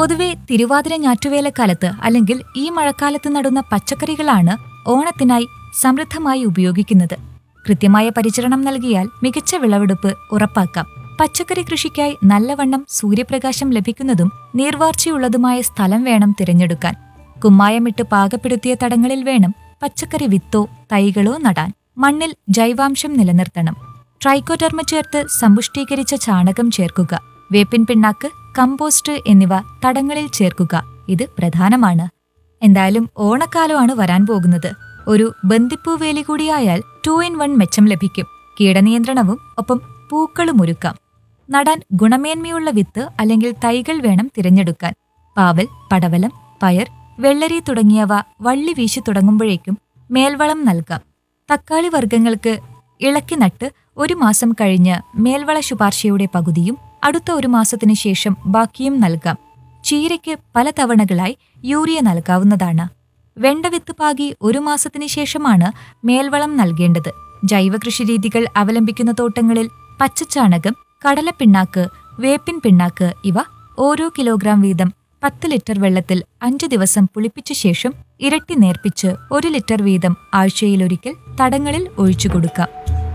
പൊതുവെ തിരുവാതിര ഞാറ്റുവേലക്കാലത്ത് അല്ലെങ്കിൽ ഈ മഴക്കാലത്ത് നടുന്ന പച്ചക്കറികളാണ് ഓണത്തിനായി സമൃദ്ധമായി ഉപയോഗിക്കുന്നത് കൃത്യമായ പരിചരണം നൽകിയാൽ മികച്ച വിളവെടുപ്പ് ഉറപ്പാക്കാം പച്ചക്കറി കൃഷിക്കായി നല്ലവണ്ണം സൂര്യപ്രകാശം ലഭിക്കുന്നതും നീർവാർച്ചയുള്ളതുമായ സ്ഥലം വേണം തിരഞ്ഞെടുക്കാൻ കുമ്മായമിട്ട് പാകപ്പെടുത്തിയ തടങ്ങളിൽ വേണം പച്ചക്കറി വിത്തോ തൈകളോ നടാൻ മണ്ണിൽ ജൈവാംശം നിലനിർത്തണം ട്രൈക്കോഡർമ ചേർത്ത് സമ്പുഷ്ടീകരിച്ച ചാണകം ചേർക്കുക വേപ്പിൻ പിണ്ണാക്ക് കമ്പോസ്റ്റ് എന്നിവ തടങ്ങളിൽ ചേർക്കുക ഇത് പ്രധാനമാണ് എന്തായാലും ഓണക്കാലമാണ് വരാൻ പോകുന്നത് ഒരു ബന്ദിപ്പൂ വേലി കൂടിയായാൽ ടു ഇൻ വൺ മെച്ചം ലഭിക്കും കീടനിയന്ത്രണവും ഒപ്പം പൂക്കളും ഒരുക്കാം നടാൻ ഗുണമേന്മയുള്ള വിത്ത് അല്ലെങ്കിൽ തൈകൾ വേണം തിരഞ്ഞെടുക്കാൻ പാവൽ പടവലം പയർ വെള്ളരി തുടങ്ങിയവ വള്ളി വീശി തുടങ്ങുമ്പോഴേക്കും മേൽവളം നൽകാം തക്കാളി വർഗ്ഗങ്ങൾക്ക് ഇളക്കി നട്ട് ഒരു മാസം കഴിഞ്ഞ് മേൽവള ശുപാർശയുടെ പകുതിയും അടുത്ത ഒരു മാസത്തിനു ശേഷം ബാക്കിയും നൽകാം ചീരയ്ക്ക് പല തവണകളായി യൂറിയ നൽകാവുന്നതാണ് വെണ്ടവിത്ത് പാകി ഒരു മാസത്തിനു ശേഷമാണ് മേൽവളം നൽകേണ്ടത് ജൈവ കൃഷിരീതികൾ അവലംബിക്കുന്ന തോട്ടങ്ങളിൽ പച്ചച്ചാണകം കടലപ്പിണ്ണാക്ക് വേപ്പിൻ പിണ്ണാക്ക് ഇവ ഓരോ കിലോഗ്രാം വീതം പത്ത് ലിറ്റർ വെള്ളത്തിൽ അഞ്ചു ദിവസം പുളിപ്പിച്ച ശേഷം ഇരട്ടി നേർപ്പിച്ച് ഒരു ലിറ്റർ വീതം ആഴ്ചയിലൊരിക്കൽ തടങ്ങളിൽ ഒഴിച്ചു കൊടുക്കാം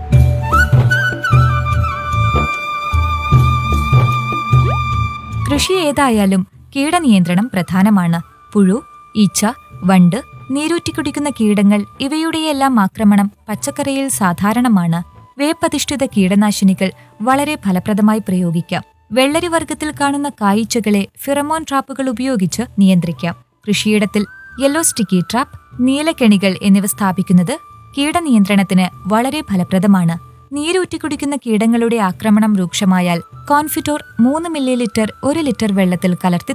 കൃഷി ഏതായാലും കീടനിയന്ത്രണം പ്രധാനമാണ് പുഴു ഈച്ച വണ്ട് നീരൂറ്റി കുടിക്കുന്ന കീടങ്ങൾ ഇവയുടെയെല്ലാം ആക്രമണം പച്ചക്കറിയിൽ സാധാരണമാണ് വേപ്പധിഷ്ഠിത കീടനാശിനികൾ വളരെ ഫലപ്രദമായി പ്രയോഗിക്കാം വെള്ളരി വർഗത്തിൽ കാണുന്ന കായ്ച്ചകളെ ഫിറമോൺ ട്രാപ്പുകൾ ഉപയോഗിച്ച് നിയന്ത്രിക്കാം കൃഷിയിടത്തിൽ യെല്ലോ സ്റ്റിക്കി ട്രാപ്പ് നീലക്കെണികൾ എന്നിവ സ്ഥാപിക്കുന്നത് കീടനിയന്ത്രണത്തിന് വളരെ ഫലപ്രദമാണ് നീരൂറ്റി കുടിക്കുന്ന കീടങ്ങളുടെ ആക്രമണം രൂക്ഷമായാൽ കോൺഫിറ്റോർ മൂന്ന് മില്ലി ലിറ്റർ ഒരു ലിറ്റർ വെള്ളത്തിൽ കലർത്തി